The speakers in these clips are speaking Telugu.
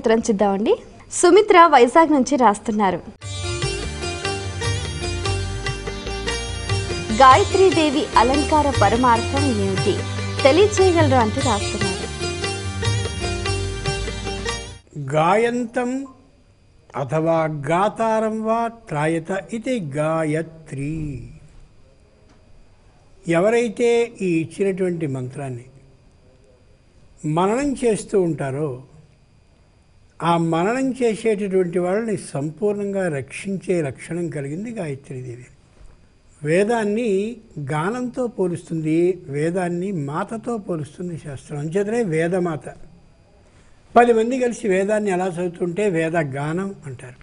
ఉత్తరం చూద్దామండి సుమిత్ర వైజాగ్ నుంచి రాస్తున్నారు గాయత్రీదేవి అలంకార పరమార్థం ఏమిటి తెలియచేయగలరు అంటూ రాస్తున్నారు గాయంతం అథవా గాతారం వా త్రాయత ఇది గాయత్రి ఎవరైతే ఈ ఇచ్చినటువంటి మంత్రాన్ని మననం చేస్తూ ఉంటారో ఆ మననం చేసేటటువంటి వాళ్ళని సంపూర్ణంగా రక్షించే లక్షణం కలిగింది గాయత్రీదేవి వేదాన్ని గానంతో పోలుస్తుంది వేదాన్ని మాతతో పోలుస్తుంది శాస్త్రం అంచేతనే వేదమాత పది మంది కలిసి వేదాన్ని ఎలా చదువుతుంటే వేద గానం అంటారు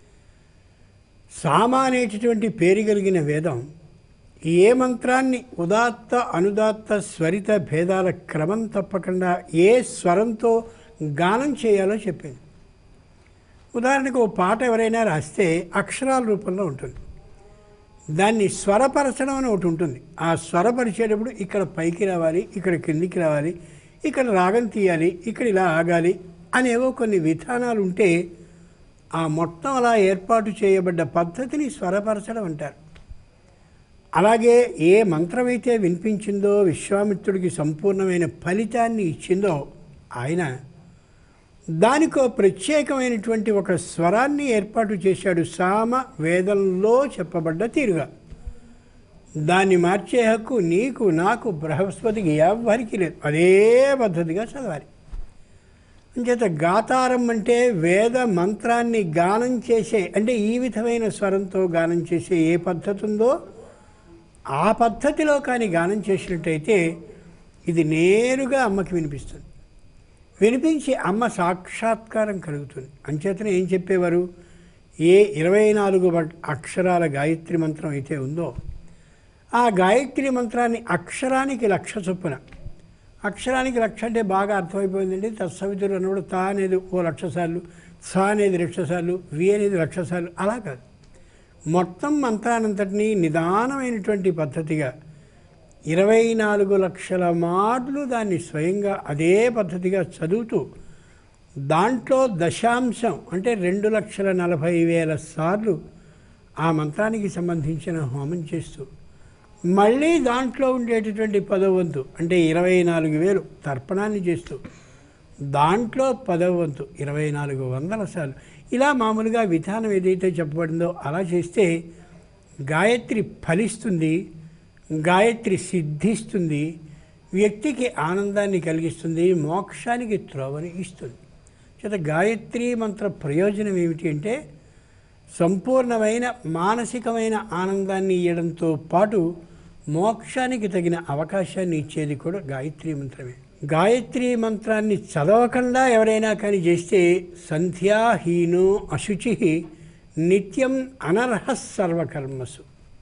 సామ అనేటటువంటి పేరు కలిగిన వేదం ఏ మంత్రాన్ని ఉదాత్త అనుదాత్త స్వరిత భేదాల క్రమం తప్పకుండా ఏ స్వరంతో గానం చేయాలో చెప్పింది ఉదాహరణకు ఓ పాట ఎవరైనా రాస్తే అక్షరాల రూపంలో ఉంటుంది దాన్ని స్వరపరచడం అని ఒకటి ఉంటుంది ఆ స్వరపరిచేటప్పుడు ఇక్కడ పైకి రావాలి ఇక్కడ కిందికి రావాలి ఇక్కడ రాగం తీయాలి ఇక్కడ ఇలా ఆగాలి అనేవో కొన్ని విధానాలు ఉంటే ఆ మొత్తం అలా ఏర్పాటు చేయబడ్డ పద్ధతిని స్వరపరచడం అంటారు అలాగే ఏ మంత్రమైతే వినిపించిందో విశ్వామిత్రుడికి సంపూర్ణమైన ఫలితాన్ని ఇచ్చిందో ఆయన దానికో ప్రత్యేకమైనటువంటి ఒక స్వరాన్ని ఏర్పాటు చేశాడు సామ వేదంలో చెప్పబడ్డ తీరుగా దాన్ని మార్చే హక్కు నీకు నాకు బృహస్పతికి ఎవ్వరికి లేదు అదే పద్ధతిగా చదవాలి అంచేత గాతారం అంటే వేద మంత్రాన్ని గానం చేసే అంటే ఈ విధమైన స్వరంతో గానం చేసే ఏ పద్ధతి ఉందో ఆ పద్ధతిలో కానీ గానం చేసినట్టయితే ఇది నేరుగా అమ్మకి వినిపిస్తుంది వినిపించి అమ్మ సాక్షాత్కారం కలుగుతుంది అంచేతనే ఏం చెప్పేవారు ఏ ఇరవై నాలుగు వ- అక్షరాల గాయత్రి మంత్రం అయితే ఉందో ఆ గాయత్రి మంత్రాన్ని అక్షరానికి లక్ష చొప్పున అక్షరానికి లక్ష అంటే బాగా అర్థమైపోయిందండి తత్సవితులు అన్నప్పుడు తా అనేది ఓ లక్ష సార్లు స అనేది లక్ష సార్లు వి అనేది లక్ష సార్లు అలా కాదు మొత్తం మంత్రానంతటినీ నిదానమైనటువంటి పద్ధతిగా ఇరవై నాలుగు లక్షల మార్లు దాన్ని స్వయంగా అదే పద్ధతిగా చదువుతూ దాంట్లో దశాంశం అంటే రెండు లక్షల నలభై వేల సార్లు ఆ మంత్రానికి సంబంధించిన హోమం చేస్తూ మళ్ళీ దాంట్లో ఉండేటటువంటి పదవ వంతు అంటే ఇరవై నాలుగు వేలు తర్పణాన్ని చేస్తూ దాంట్లో పదవ వంతు ఇరవై నాలుగు వందల సార్లు ఇలా మామూలుగా విధానం ఏదైతే చెప్పబడిందో అలా చేస్తే గాయత్రి ఫలిస్తుంది గాయత్రి సిద్ధిస్తుంది వ్యక్తికి ఆనందాన్ని కలిగిస్తుంది మోక్షానికి త్రోవని ఇస్తుంది చేత గాయత్రి మంత్ర ప్రయోజనం ఏమిటి అంటే సంపూర్ణమైన మానసికమైన ఆనందాన్ని ఇవ్వడంతో పాటు మోక్షానికి తగిన అవకాశాన్ని ఇచ్చేది కూడా గాయత్రి మంత్రమే గాయత్రి మంత్రాన్ని చదవకుండా ఎవరైనా కానీ చేస్తే సంధ్యాహీనో అశుచి నిత్యం అనర్హ సర్వకర్మసు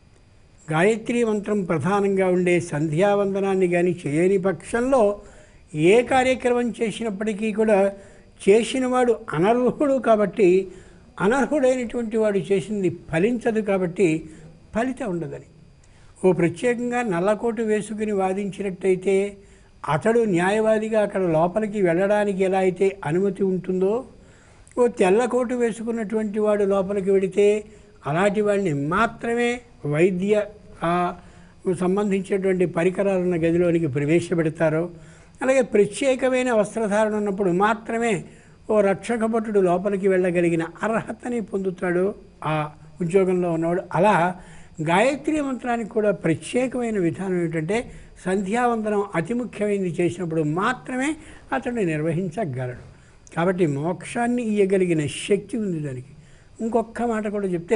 గాయత్రి మంత్రం ప్రధానంగా ఉండే సంధ్యావందనాన్ని కానీ చేయని పక్షంలో ఏ కార్యక్రమం చేసినప్పటికీ కూడా చేసినవాడు అనర్హుడు కాబట్టి అనర్హుడైనటువంటి వాడు చేసింది ఫలించదు కాబట్టి ఫలితం ఉండదని ఓ ప్రత్యేకంగా నల్లకోటు వేసుకుని వాదించినట్టయితే అతడు న్యాయవాదిగా అక్కడ లోపలికి వెళ్ళడానికి ఎలా అయితే అనుమతి ఉంటుందో ఓ తెల్లకోటు వేసుకున్నటువంటి వాడు లోపలికి వెడితే అలాంటి వాడిని మాత్రమే వైద్య ఆ, సంబంధించినటువంటి పరికరాలు ఉన్న గదిలోనికి ప్రవేశపెడతారో అలాగే ప్రత్యేకమైన వస్త్రధారణ ఉన్నప్పుడు మాత్రమే ఓ రక్షక భటుడు లోపలికి వెళ్ళగలిగిన అర్హతని పొందుతాడు ఆ ఉద్యోగంలో ఉన్నవాడు అలా గాయత్రి మంత్రానికి కూడా ప్రత్యేకమైన విధానం ఏమిటంటే సంధ్యావందనం అతి ముఖ్యమైనది చేసినప్పుడు మాత్రమే అతడు నిర్వహించగలడు కాబట్టి మోక్షాన్ని ఇయ్యగలిగిన శక్తి ఉంది దానికి ఇంకొక మాట కూడా చెప్తే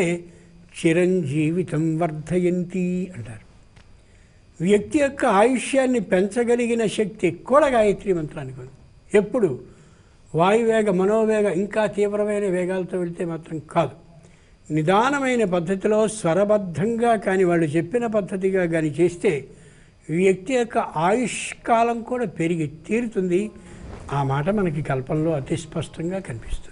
చిరంజీవితం వర్ధయంతి అంటారు వ్యక్తి యొక్క ఆయుష్యాన్ని పెంచగలిగిన శక్తి కూడా గాయత్రి మంత్రానికి ఉంది ఎప్పుడు వాయువేగ మనోవేగ ఇంకా తీవ్రమైన వేగాలతో వెళ్తే మాత్రం కాదు నిదానమైన పద్ధతిలో స్వరబద్ధంగా కానీ వాళ్ళు చెప్పిన పద్ధతిగా కానీ చేస్తే వ్యక్తి యొక్క ఆయుష్ కాలం కూడా పెరిగి తీరుతుంది ఆ మాట మనకి కల్పనలో అతి స్పష్టంగా కనిపిస్తుంది